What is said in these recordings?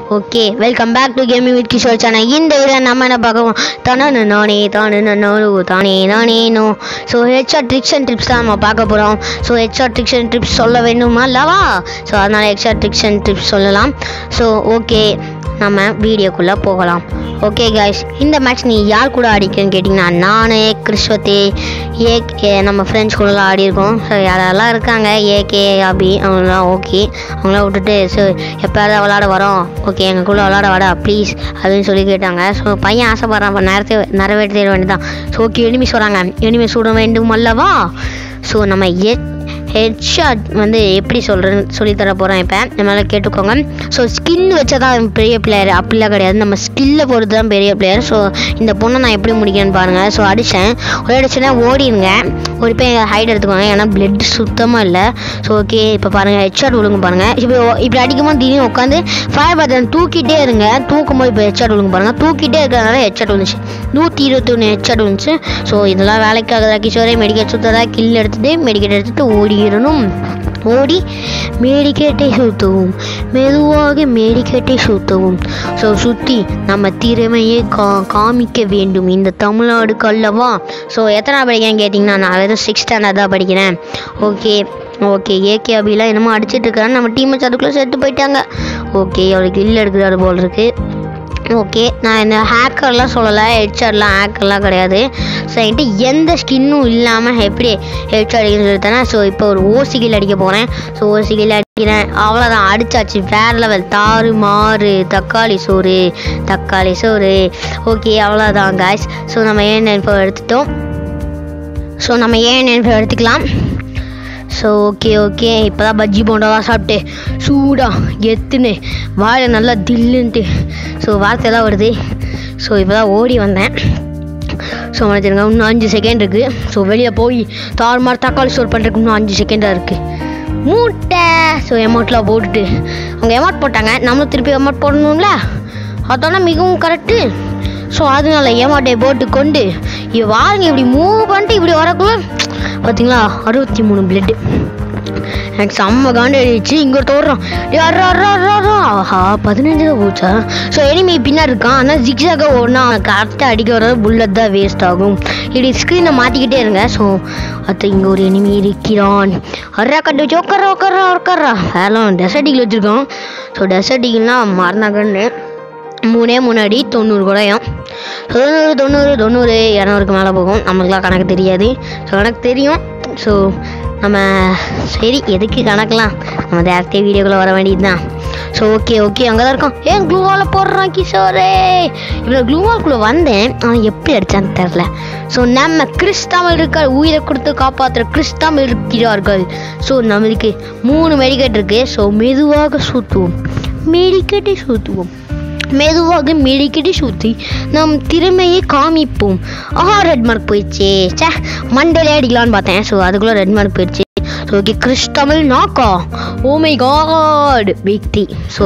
okay welcome back to gaming with Kishore channel இந்த video நம்ம என்ன பார்க்கணும் தானே நானே தானே நானு தானே நானே no so HR tricks and trips தான் நம்ம பார்க்க போகிறோம் so HR tricks and trips சொல்ல வேணுமா அல்லவா ஸோ அதனால் ஹெச்ஆர் ட்ரிக்ஸ் அண்ட் ட்ரிப்ஸ் சொல்லலாம் ஸோ ஓகே நம்ம வீடியோக்குள்ளே போகலாம் ஓகே கைஸ் இந்த மேட்ச் நீ யார் கூட ஆடிக்கன்னு கேட்டிங்கன்னா நான் கிறிஸ்வதி ஏ ஏ- நம்ம ஃப்ரெண்ட்ஸ் கூடலாம் ஆடியிருக்கோம் ஸோ யாரெல்லாம் இருக்காங்க ஏகே அபி அவங்களாம் ஓகே அவங்களாம் விட்டுட்டு ஸோ எப்போயாவது விளாட வரோம் ஓகே எங்கள் கூட விளாட வாடா ப்ளீஸ் அப்படின்னு சொல்லி கேட்டாங்க ஸோ பையன் ஆசைப்படுறான் அப்போ நேரத்தை நிறைவேற்ற வேண்டியதான் ஸோ ஓகே எனிமிஸ் வராங்க எனிமிஸ் சுட வேண்டும் அல்லவா ஸோ நம்ம ஏ ஹெட்ஷாட் வந்து எப்படி சொல்கிறேன்னு சொல்லி தர போகிறேன் இப்போ நம்மளால கேட்டுக்கோங்க ஸோ ஸ்கின் வச்சா தான் பெரிய பிளேயர் அப்படிலாம் கிடையாது நம்ம ஸ்கில்லை பொறுத்து தான் பெரிய பிளேயர் ஸோ இந்த பொண்ணை நான் எப்படி முடிக்கிறேன்னு பாருங்கள் ஸோ அடித்தேன் ஒரு அடிச்சுன்னா ஓடிடுங்க ஒரு போய் ஹைட் எடுத்துக்கோங்க ஏன்னா பிளட் சுத்தமாக இல்லை ஸோ ஓகே இப்போ பாருங்கள் ஹெட்ஷாட் ஒழுங்கு பாருங்கள் இப்போ இப்படி அடிக்கும்போது திடீர்னு உட்காந்து ஃபயர் பட்டன் தூக்கிட்டே இருங்க தூக்கும் போது இப்போ ஹெட்ஷாட் ஒழுங்கு பாருங்கள் தூக்கிட்டே இருக்கிறதுனால ஹெட்ஷாட் வந்துச்சு நூற்றி இருபத்தொன்று ஹெட்ஷாட் வந்துச்சு ஸோ இதெல்லாம் வேலைக்காகதா கிஷோரே மெடிக்கல் சுத்ததா கில் எடுத்துட்டு மெடிக்கல் எடுத்துட்டு ஓடிடணும் ஓடி மேடிக்கேட்டை சுத்தவும் மெதுவாக மேடிக்கேட்டை சுத்தவும் ஸோ சுற்றி நம்ம திறமையை கா காமிக்க வேண்டும் இந்த தமிழ்நாடுக்கு அல்லவா ஸோ எத்தனை படிக்கிறேன்னு கேட்டிங்கன்னா நான் வெறும் சிக்ஸ் ஸ்டாண்டர்ட் தான் படிக்கிறேன் ஓகே ஓகே ஏகே அபிலாம் என்னமோ அடிச்சிட்டு இருக்கான்னு நம்ம டீம் அதுக்குள்ளே செத்து போயிட்டாங்க ஓகே அவளுக்கு இல்லை எடுக்கிறாரு போல் இருக்கு ஓகே நான் இந்த ஹேக்கர்லாம் சொல்லலை ஹெட்ஷாட்லாம் ஹேக்கர்லாம் கிடையாது ஸோ என்கிட்ட எந்த ஸ்கின்னும் இல்லாமல் எப்படி ஹெட்ஷாட் அடிக்கணும்னு சொல்லித்தானே ஸோ இப்போ ஒரு ஓசிகில் அடிக்க போகிறேன் ஸோ ஓசிகில் அடிக்கிறேன் அவ்வளோதான் அடிச்சாச்சு வேறு லெவல் தாறு மாறு தக்காளி சோறு தக்காளி சோறு ஓகே அவ்வளோதான் காய்ஸ் ஸோ நம்ம ஏன் நெல்ஃபோ எடுத்துட்டோம் ஸோ நம்ம ஏன் நெல்ஃபோ எடுத்துக்கலாம் ஸோ ஓகே ஓகே இப்போ தான் பஜ்ஜி போண்டாலாம் சாப்பிட்டு சூடா எத்துன்னு வாழை நல்லா தில்லுன்ட்டு ஸோ வார்த்தையெல்லாம் வருது ஸோ இப்போ தான் ஓடி வந்தேன் ஸோ மன்னிச்சிருங்க இன்னும் அஞ்சு செகண்ட் இருக்குது ஸோ வெளியே போய் தாறுமாறு தக்காளி ஸ்டோர் பண்ணுறதுக்கு இன்னும் அஞ்சு செகண்டாக இருக்குது மூட்டை ஸோ எமௌண்ட்லாம் போட்டுட்டு அவங்க எமௌண்ட் போட்டாங்க நம்மளும் திருப்பி எமௌண்ட் போடணும்ல அதோட மிகவும் கரெக்டு ஸோ அதனால ஏமாட்டை போட்டு கொண்டு இவ வாருங்க இப்படி மூவ் பண்ணிட்டு இப்படி வரக்குள்ள பார்த்தீங்களா அறுபத்தி மூணு பிளட்டு எனக்கு செம்ம காண்டு அடிச்சு இங்கே தோடுறோம் ஆஹா பதினஞ்சு தான் போச்சா ஸோ எனிமி பின்னாடி இருக்கான் ஆனால் ஜிக்ஸாக ஒன்றா கரெக்டாக அடிக்க வர புல்லட் தான் வேஸ்ட் ஆகும் இப்படி ஸ்க்ரீனை மாற்றிக்கிட்டே இருங்க ஸோ அது இங்கே ஒரு எனிமி இருக்கிறான் அர்ரா கட்டு வச்சு உட்கார உட்கார உட்காரா வேலை டெசர்டிகள் வச்சுருக்கோம் ஸோ டெசர்டிகள்னால் மரணகன்னு மூணே முன்னாடி தொண்ணூறு குறையும் தொண்ணூறு தொண்ணூறு தொண்ணூறு இரநூறுக்கு மேலே போகும் நம்மளுக்குலாம் கணக்கு தெரியாது ஸோ கணக்கு தெரியும் ஸோ நம்ம சரி எதுக்கு கணக்கெலாம் நம்ம டேரக்டே வீடியோக்குள்ளே வர வேண்டியது தான் ஸோ ஓகே ஓகே அங்கே தான் இருக்கோம் ஏன் க்ளூவால் போடுறான் கிஷோரே இவ்வளோ க்ளூவால்குள்ளே வந்தேன் அவன் எப்படி அடித்தான்னு தெரில ஸோ நம்ம கிறிஸ்தாமல் இருக்க உயிரை கொடுத்து காப்பாற்றுற கிறிஸ்தாமல் இருக்கிறார்கள் ஸோ நம்மளுக்கு மூணு மெடிக்கெட் இருக்குது ஸோ மெதுவாக சுற்றுவோம் மெடிக்கெட்டை சுற்றுவோம் மெதுவாக மெடிக்கடி சுற்றி நம் திறமையை காமிப்போம் ஆஹா ரெட் மார்க் போயிடுச்சு சே மண்டேலே அடிக்கலான்னு பார்த்தேன் ஸோ அதுக்குள்ளே ரெட் மார்க் போயிடுச்சு ஸோ ஓகே கிறிஸ் தமிழ் நாக்கா ஓ மை காட் விக்டி ஸோ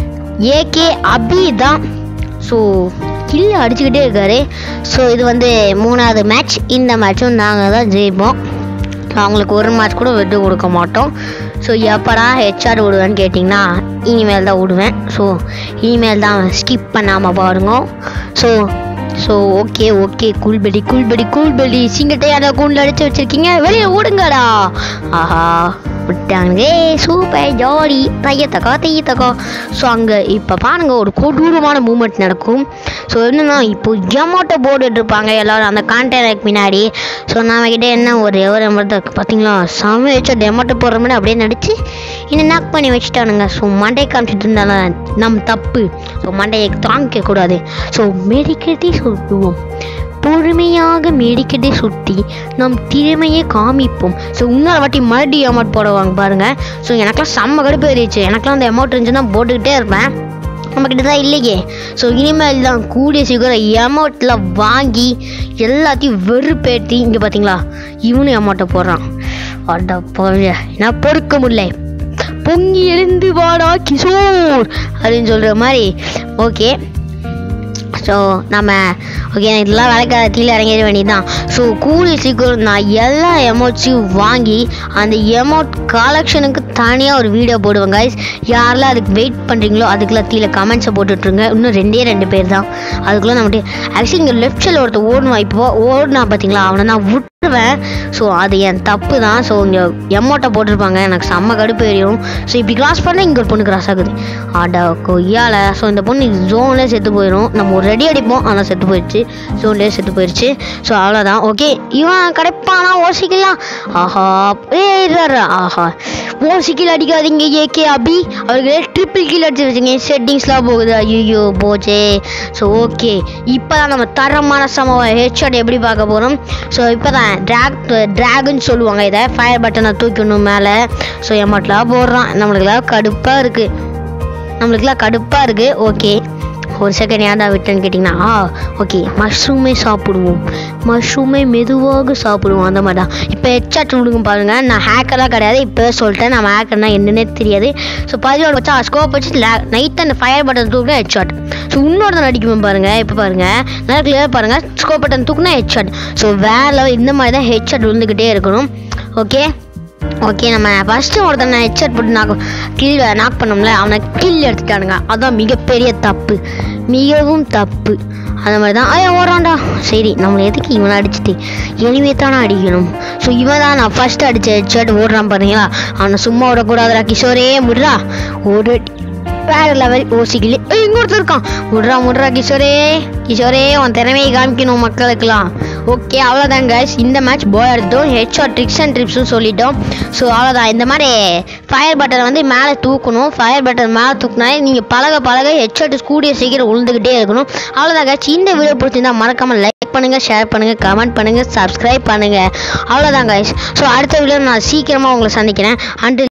ஏகே அபி தான் ஸோ கில்லு அடிச்சுக்கிட்டே இருக்காரு ஸோ இது வந்து மூணாவது மேட்ச் இந்த மேட்சும் நாங்கள் தான் ஜெயிப்போம் அவங்களுக்கு ஒரு மேட்ச் கூட விட்டு கொடுக்க மாட்டோம் ஸோ எப்படா ஹெச்ஆர் விடுவேன்னு கேட்டிங்கன்னா இனிமேல் தான் விடுவேன் ஸோ இனிமேல் தான் ஸ்கிப் பண்ணாமல் பாருங்க ஸோ ஸோ ஓகே ஓகே கூல்பெடி கூல்பெடி கூல்பெடி சிங்கட்டை அதை கூண்டில் அடிச்சு வச்சிருக்கீங்க வெளியே ஓடுங்கடா ஆஹா விட்டாங்க சூப்பர் ஜாலி தையத்தக்கா தையத்தக்கா ஸோ அங்கே இப்போ பாருங்க ஒரு கொடூரமான மூமெண்ட் நடக்கும் ஸோ என்னன்னா இப்போ ஜொமேட்டோ போட்டுட்டு இருப்பாங்க எல்லாரும் அந்த கான்டெக்ட் பின்னாடி ஸோ நம்ம கிட்ட என்ன ஒரு ஒரு மட்டும் பார்த்தீங்களா செம வச்சா டெமோட்டோ போடுற மாதிரி அப்படியே நடிச்சு இன்னும் நாக் பண்ணி வச்சுட்டானுங்க ஸோ மண்டை காமிச்சிட்டு இருந்தாலும் நம் தப்பு ஸோ மண்டையை தாங்கிக்க கூடாது ஸோ மெடிக்கட்டி சொல்லுவோம் பொறுமையாக மேடிக்கட்டை சுற்றி நம் திறமையை காமிப்போம் ஸோ இன்னொரு வாட்டி மறுபடியும் அமௌண்ட் போடுவாங்க பாருங்க ஸோ எனக்கெல்லாம் செம்ம கடுப்பு ஏறிச்சு எனக்கெல்லாம் அந்த அமௌண்ட் இருந்துச்சுன்னா போட்டுக்கிட்டே இருப்பேன் நம்மக்கிட்ட தான் இல்லையே ஸோ இனிமேல் தான் கூடிய சீக்கிரம் அமௌண்ட்டில் வாங்கி எல்லாத்தையும் வெறுப்பேற்றி இங்கே பார்த்தீங்களா இவனும் அமௌண்ட்டை போடுறான் அட போங்க நான் பொறுக்க முடியல பொங்கி எழுந்து வாடா கிஷோர் அப்படின்னு சொல்கிற மாதிரி ஓகே ஸோ நம்ம ஓகே இதெல்லாம் வேலைக்காக கீழே இறங்கிட வேண்டியதுதான் ஸோ கூலி சீக்கிரம் நான் எல்லா எமௌண்ட்ஸையும் வாங்கி அந்த எமௌண்ட் கலெக்ஷனுக்கு தனியாக ஒரு வீடியோ போடுவேன் guys யாரெல்லாம் அதுக்கு வெயிட் பண்ணுறீங்களோ அதுக்கெல்லாம் கீழே கமெண்ட்ஸை போட்டுட்ருங்க இன்னும் ரெண்டே ரெண்டு பேர் தான் அதுக்குள்ளே நம்ம ஆக்சுவலி இங்கே லெஃப்ட் சைடில் ஒருத்தர் ஓடணும் இப்போ ஓடுனா பார்த்தீங்களா அவனை நான் விட்டுருவேன் ஸோ அது என் தப்பு தான் ஸோ இங்கே எம்மோட்டை போட்டிருப்பாங்க எனக்கு செம்ம கடுப்பு எரியும் ஸோ இப்படி கிராஸ் பண்ணால் இங்கே ஒரு பொண்ணு கிராஸ் ஆகுது ஆடா கொய்யால ஸோ இந்த பொண்ணு ஜோன்லேயே செத்து போயிடும் நம்ம ஒரு ரெடி அடிப்போம் ஆனால் செத்து போயிடுச்சு ஜோன்லேயே செத்து போயிடுச்சு ஸோ அவ்வளோதான் ஓகே இவன் கிடைப்பானா ஓசிக்கலாம் ஆஹா ஏறாரு ஆஹா ஓசிக்கில் அடிக்காதீங்க ஏகே அபி அவருக்கு ட்ரிப்பிள் கீழ் அடிச்சு வச்சுங்க செட்டிங்ஸ்லாம் போகுது ஐயோ போச்சே ஸோ ஓகே இப்போ தான் நம்ம தரமான சம ஹெட்ஷாட் எப்படி பார்க்க போகிறோம் ஸோ இப்போ தான் ட்ராக் ட்ராகுன்னு சொல்லுவாங்க இதை ஃபயர் பட்டனை தூக்கணும் மேலே ஸோ எம்மாட்டெலாம் போடுறான் நம்மளுக்கெல்லாம் கடுப்பாக இருக்குது நம்மளுக்குலாம் கடுப்பாக இருக்குது ஓகே ஒரு செகண்ட் ஏன்டா விட்டேன்னு கேட்டிங்கன்னா ஆ ஓகே மஷ்ரூமே சாப்பிடுவோம் மஷ்ரூமே மெதுவாக சாப்பிடுவோம் அந்த மாதிரி தான் இப்போ ஹெட்சாட் விடுங்க பாருங்கள் நான் ஹேக்கராக கிடையாது இப்போ சொல்லிட்டேன் நம்ம ஹேக்கர்னா என்னன்னே தெரியாது ஸோ பதினோட வச்சா ஸ்கோப் வச்சு நைட் அந்த ஃபயர் பட்டன் தூக்கினா ஹெட்ஷாட் ஸோ இன்னொருத்தன் அடிக்குவேன் பாருங்கள் இப்போ பாருங்கள் நல்லா கிளியர் பாருங்கள் ஸ்கோப் பட்டன் தூக்குனா ஹெட்ஷாட் ஸோ வேற level இந்த மாதிரி தான் ஹெட்ஷாட் விழுந்துக்கிட்டே இருக்கணும் ஓகே ஓகே நம்ம ஃபஸ்ட்டு ஒருத்தனை ஹெட்செட் போட்டு நாக் கில் நாக் பண்ணோம்ல அவனை கில் எடுத்துட்டானுங்க அதான் மிகப்பெரிய தப்பு மிகவும் தப்பு அந்த மாதிரி தான் ஐயா ஓடுறான்டா சரி நம்மளை எதுக்கு இவனை அடிச்சுட்டு எனிவே தானே அடிக்கணும் ஸோ இவன் தான் நான் ஃபஸ்ட்டு அடித்த ஹெட்செட் ஓடுறான் பாருங்களா அவனை சும்மா விடக்கூடாதுடா கிஷோரே முடுறா ஒரு வேற லெவல் ஓசிக்கல இங்க ஒருத்தர் இருக்கான் முட்ரா முட்ரா கிஷோரே கிஷோரே உன் திறமையை காமிக்கணும் மக்களுக்கெல்லாம் ஓகே அவ்வளோதான் guys இந்த மேட்ச் போய் எடுத்தோம் ஹெட்ஷாட் ட்ரிக்ஸ் அண்ட் ட்ரிப்ஸும் சொல்லிட்டோம் ஸோ அவ்வளோதான் இந்த மாதிரி ஃபயர் பட்டன் வந்து மேலே தூக்கணும் ஃபயர் பட்டன் மேலே தூக்குனா நீங்கள் பழக பழக ஹெட்ஷாட் கூடிய சீக்கிரம் உழுந்துக்கிட்டே இருக்கணும் அவ்வளோதான் guys இந்த வீடியோ பிடிச்சிருந்தா மறக்காமல் லைக் பண்ணுங்கள் ஷேர் பண்ணுங்கள் கமெண்ட் பண்ணுங்கள் சப்ஸ்கிரைப் பண்ணுங்கள் அவ்வளோதான் guys ஸோ அடுத்த வீடியோ நான் சீக்கிரமாக உங்களை சந்திக்கிறேன் அண்டு